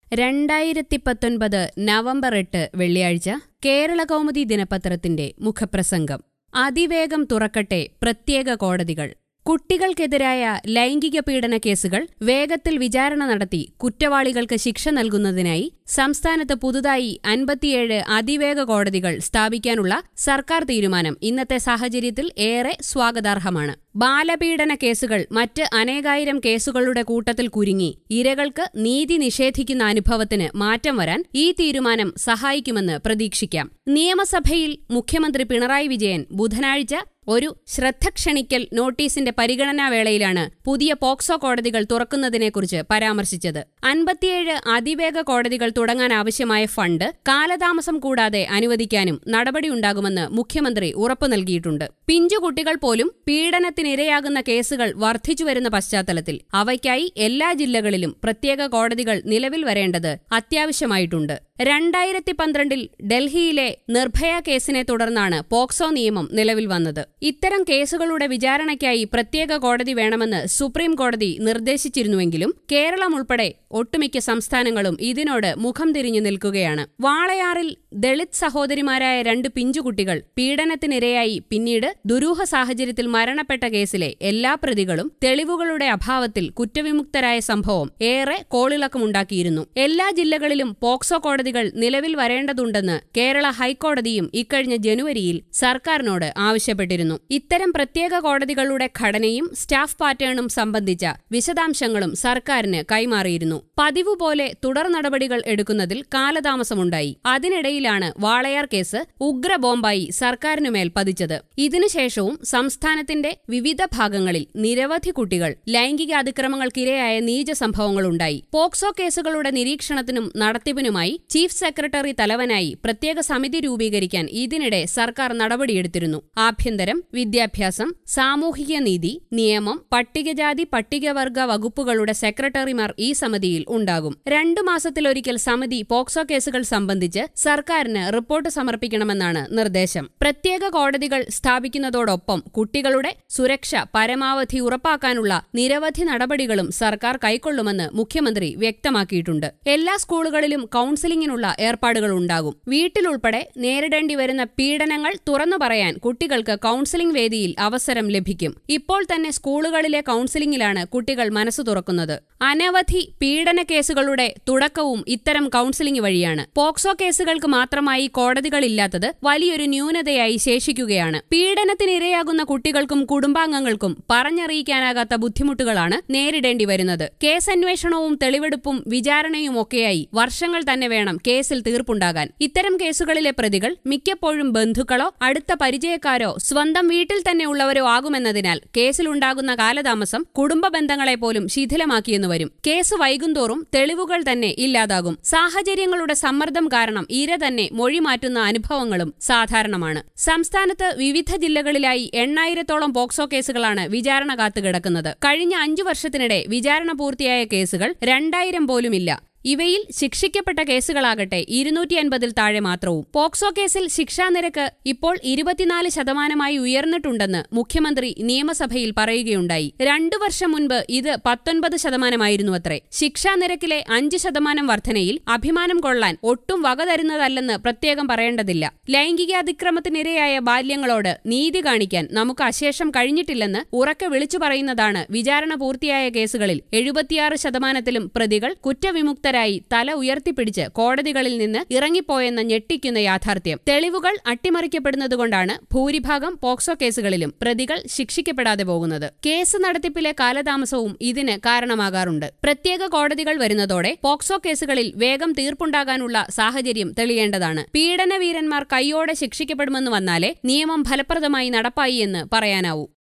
രണ്ടായിരത്തി പത്തൊൻപത് നവംബർ എട്ട് വെള്ളിയാഴ്ച കേരള കൗമുദി ദിനപത്രത്തിന്റെ മുഖപ്രസംഗം അതിവേഗം തുറക്കട്ടെ പ്രത്യേക കോടതികൾ കുട്ടികൾക്കെതിരായ ലൈംഗിക പീഡന കേസുകൾ വേഗത്തിൽ വിചാരണ നടത്തി കുറ്റവാളികൾക്ക് ശിക്ഷ നൽകുന്നതിനായി സംസ്ഥാനത്ത് പുതുതായി അൻപത്തിയേഴ് അതിവേഗ കോടതികൾ സ്ഥാപിക്കാനുള്ള സർക്കാർ തീരുമാനം ഇന്നത്തെ സാഹചര്യത്തിൽ ഏറെ സ്വാഗതാർഹമാണ് ബാലപീഡന കേസുകൾ മറ്റ് അനേകായിരം കേസുകളുടെ കൂട്ടത്തിൽ കുരുങ്ങി ഇരകൾക്ക് നീതി നിഷേധിക്കുന്ന അനുഭവത്തിന് മാറ്റം വരാൻ ഈ തീരുമാനം സഹായിക്കുമെന്ന് പ്രതീക്ഷിക്കാം നിയമസഭയിൽ മുഖ്യമന്ത്രി പിണറായി വിജയൻ ബുധനാഴ്ച ഒരു ശ്രദ്ധ ക്ഷണിക്കൽ നോട്ടീസിന്റെ പരിഗണനാ വേളയിലാണ് പുതിയ പോക്സോ കോടതികൾ തുറക്കുന്നതിനെക്കുറിച്ച് പരാമർശിച്ചത് അൻപത്തിയേഴ് അതിവേഗ കോടതികൾ തുടങ്ങാൻ ആവശ്യമായ ഫണ്ട് കാലതാമസം കൂടാതെ അനുവദിക്കാനും നടപടിയുണ്ടാകുമെന്ന് മുഖ്യമന്ത്രി ഉറപ്പു നൽകിയിട്ടുണ്ട് പിഞ്ചുകുട്ടികൾ പോലും പീഡനത്തിനിരയാകുന്ന കേസുകൾ വർദ്ധിച്ചുവരുന്ന പശ്ചാത്തലത്തിൽ അവയ്ക്കായി എല്ലാ ജില്ലകളിലും പ്രത്യേക കോടതികൾ നിലവിൽ വരേണ്ടത് അത്യാവശ്യമായിട്ടുണ്ട് രണ്ടായിരത്തി പന്ത്രണ്ടിൽ ഡൽഹിയിലെ നിർഭയ കേസിനെ തുടർന്നാണ് പോക്സോ നിയമം നിലവിൽ വന്നത് ഇത്തരം കേസുകളുടെ വിചാരണയ്ക്കായി പ്രത്യേക കോടതി വേണമെന്ന് സുപ്രീം കോടതി നിർദ്ദേശിച്ചിരുന്നുവെങ്കിലും കേരളം ഉൾപ്പെടെ ഒട്ടുമിക്ക സംസ്ഥാനങ്ങളും ഇതിനോട് മുഖം തിരിഞ്ഞു നിൽക്കുകയാണ് വാളയാറിൽ ദളിത് സഹോദരിമാരായ രണ്ട് പിഞ്ചുകുട്ടികൾ പീഡനത്തിനിരയായി പിന്നീട് ദുരൂഹ സാഹചര്യത്തിൽ മരണപ്പെട്ട കേസിലെ എല്ലാ പ്രതികളും തെളിവുകളുടെ അഭാവത്തിൽ കുറ്റവിമുക്തരായ സംഭവം ഏറെ കോളിളക്കമുണ്ടാക്കിയിരുന്നു എല്ലാ ജില്ലകളിലും പോക്സോ കോടതികൾ നിലവിൽ വരേണ്ടതുണ്ടെന്ന് കേരള ഹൈക്കോടതിയും ഇക്കഴിഞ്ഞ ജനുവരിയിൽ സർക്കാരിനോട് ആവശ്യപ്പെട്ടിരുന്നു ഇത്തരം പ്രത്യേക കോടതികളുടെ ഘടനയും സ്റ്റാഫ് പാറ്റേണും സംബന്ധിച്ച വിശദാംശങ്ങളും സർക്കാരിന് കൈമാറിയിരുന്നു പതിവ് പോലെ തുടർ നടപടികൾ എടുക്കുന്നതിൽ കാലതാമസമുണ്ടായി അതിനിടയിലാണ് വാളയാർ കേസ് ഉഗ്ര ബോംബായി സർക്കാരിനുമേൽ പതിച്ചത് ഇതിനുശേഷവും സംസ്ഥാനത്തിന്റെ വിവിധ ഭാഗങ്ങളിൽ നിരവധി കുട്ടികൾ ലൈംഗിക അതിക്രമങ്ങൾക്കിരയായ നീച സംഭവങ്ങളുണ്ടായി പോക്സോ കേസുകളുടെ നിരീക്ഷണത്തിനും നടത്തിപ്പിനുമായി ചീഫ് സെക്രട്ടറി തലവനായി പ്രത്യേക സമിതി രൂപീകരിക്കാൻ ഇതിനിടെ സർക്കാർ നടപടിയെടുത്തിരുന്നു ആഭ്യന്തരം വിദ്യാഭ്യാസം സാമൂഹിക നീതി നിയമം പട്ടികജാതി പട്ടികവർഗ വകുപ്പുകളുടെ സെക്രട്ടറിമാർ ഈ സമിതിയിൽ ഉണ്ടാകും രണ്ടു മാസത്തിലൊരിക്കൽ സമിതി പോക്സോ കേസുകൾ സംബന്ധിച്ച് സർക്കാരിന് റിപ്പോർട്ട് സമർപ്പിക്കണമെന്നാണ് നിർദ്ദേശം പ്രത്യേക കോടതികൾ സ്ഥാപിക്കുന്നതോടൊപ്പം കുട്ടികളുടെ സുരക്ഷ പരമാവധി ഉറപ്പാക്കാനുള്ള നിരവധി നടപടികളും സർക്കാർ കൈക്കൊള്ളുമെന്ന് മുഖ്യമന്ത്രി വ്യക്തമാക്കിയിട്ടുണ്ട് എല്ലാ സ്കൂളുകളിലും കൌൺസിലിംഗിനുള്ള ഏർപ്പാടുകൾ ഉണ്ടാകും വീട്ടിലുൾപ്പെടെ നേരിടേണ്ടി വരുന്ന പീഡനങ്ങൾ തുറന്നു പറയാൻ കുട്ടികൾക്ക് കൌൺസിലിംഗ് വേദിയിൽ അവസരം ലഭിക്കും ഇപ്പോൾ തന്നെ സ്കൂളുകളിലെ കൌൺസിലിംഗിലാണ് കുട്ടികൾ മനസ്സു തുറക്കുന്നത് അനവധി പീഡന കേസുകളുടെ തുടക്കവും ഇത്തരം കൌൺസിലിംഗ് വഴിയാണ് പോക്സോ കേസുകൾക്ക് മാത്രമായി കോടതികളില്ലാത്തത് വലിയൊരു ന്യൂനതയായി ശേഷിക്കുകയാണ് പീഡനത്തിനിരയാകുന്ന കുട്ടികൾക്കും കുടുംബാംഗങ്ങൾക്കും പറഞ്ഞറിയിക്കാനാകാത്ത ബുദ്ധിമുട്ടുകളാണ് നേരിടേണ്ടി വരുന്നത് കേസന്വേഷണവും തെളിവെടുപ്പും വിചാരണയുമൊക്കെയായി വർഷങ്ങൾ തന്നെ വേണം കേസിൽ തീർപ്പുണ്ടാകാൻ ഇത്തരം കേസുകളിലെ പ്രതികൾ മിക്കപ്പോഴും ബന്ധുക്കളോ അടുത്ത പരിചയക്കാരോ സ്വന്തം വീട്ടിൽ തന്നെ ഉള്ളവരോ ആകുമെന്നതിനാൽ കേസിലുണ്ടാകുന്ന കാലതാമസം കുടുംബ ബന്ധങ്ങളെ പോലും ശിഥിലമാക്കിയെന്നു വരും കേസ് വൈകുന്തോറും തെളിവുകൾ തന്നെ ഇല്ലാതാകും സാഹചര്യങ്ങളുടെ സമ്മർദ്ദം കാരണം ഇര തന്നെ മൊഴി മാറ്റുന്ന അനുഭവങ്ങളും സാധാരണമാണ് സംസ്ഥാനത്ത് വിവിധ ജില്ലകളിലായി എണ്ണായിരത്തോളം പോക്സോ കേസുകളാണ് വിചാരണ കാത്തുകിടക്കുന്നത് കഴിഞ്ഞ അഞ്ചു വർഷത്തിനിടെ വിചാരണ പൂർത്തിയായ കേസുകൾ രണ്ടായിരം പോലുമില്ല ഇവയിൽ ശിക്ഷിക്കപ്പെട്ട കേസുകളാകട്ടെ ഇരുന്നൂറ്റി അൻപതിൽ താഴെ മാത്രവും പോക്സോ കേസിൽ ശിക്ഷാനിരക്ക് ഇപ്പോൾ ഇരുപത്തിനാല് ശതമാനമായി ഉയർന്നിട്ടുണ്ടെന്ന് മുഖ്യമന്ത്രി നിയമസഭയിൽ പറയുകയുണ്ടായി രണ്ടു വർഷം മുൻപ് ഇത് പത്തൊൻപത് ശതമാനമായിരുന്നു അത്രേ ശിക്ഷാനിരക്കിലെ അഞ്ച് ശതമാനം വർധനയിൽ അഭിമാനം കൊള്ളാൻ ഒട്ടും വക തരുന്നതല്ലെന്ന് പ്രത്യേകം പറയേണ്ടതില്ല ലൈംഗിക അതിക്രമത്തിനിരയായ ബാല്യങ്ങളോട് നീതി കാണിക്കാൻ നമുക്ക് അശേഷം കഴിഞ്ഞിട്ടില്ലെന്ന് ഉറക്കെ വിളിച്ചു പറയുന്നതാണ് വിചാരണ പൂർത്തിയായ കേസുകളിൽ എഴുപത്തിയാറ് ശതമാനത്തിലും പ്രതികൾ കുറ്റവിമുക്തരായി തല ഉയർത്തിപ്പിടിച്ച് കോടതികളിൽ നിന്ന് ഇറങ്ങിപ്പോയെന്ന ഞെട്ടിക്കുന്ന യാഥാർത്ഥ്യം തെളിവുകൾ അട്ടിമറിക്കപ്പെടുന്നതുകൊണ്ടാണ് ഭൂരിഭാഗം പോക്സോ കേസുകളിലും പ്രതികൾ ശിക്ഷിക്കപ്പെടാതെ പോകുന്നത് കേസ് നടത്തിപ്പിലെ കാലതാമസവും ഇതിന് കാരണമാകാറുണ്ട് പ്രത്യേക കോടതികൾ വരുന്നതോടെ പോക്സോ കേസുകളിൽ വേഗം തീർപ്പുണ്ടാകാനുള്ള സാഹചര്യം തെളിയേണ്ടതാണ് പീഡനവീരന്മാർ കൈയോടെ ശിക്ഷിക്കപ്പെടുമെന്ന് വന്നാലേ നിയമം ഫലപ്രദമായി നടപ്പായി എന്ന് പറയാനാവൂ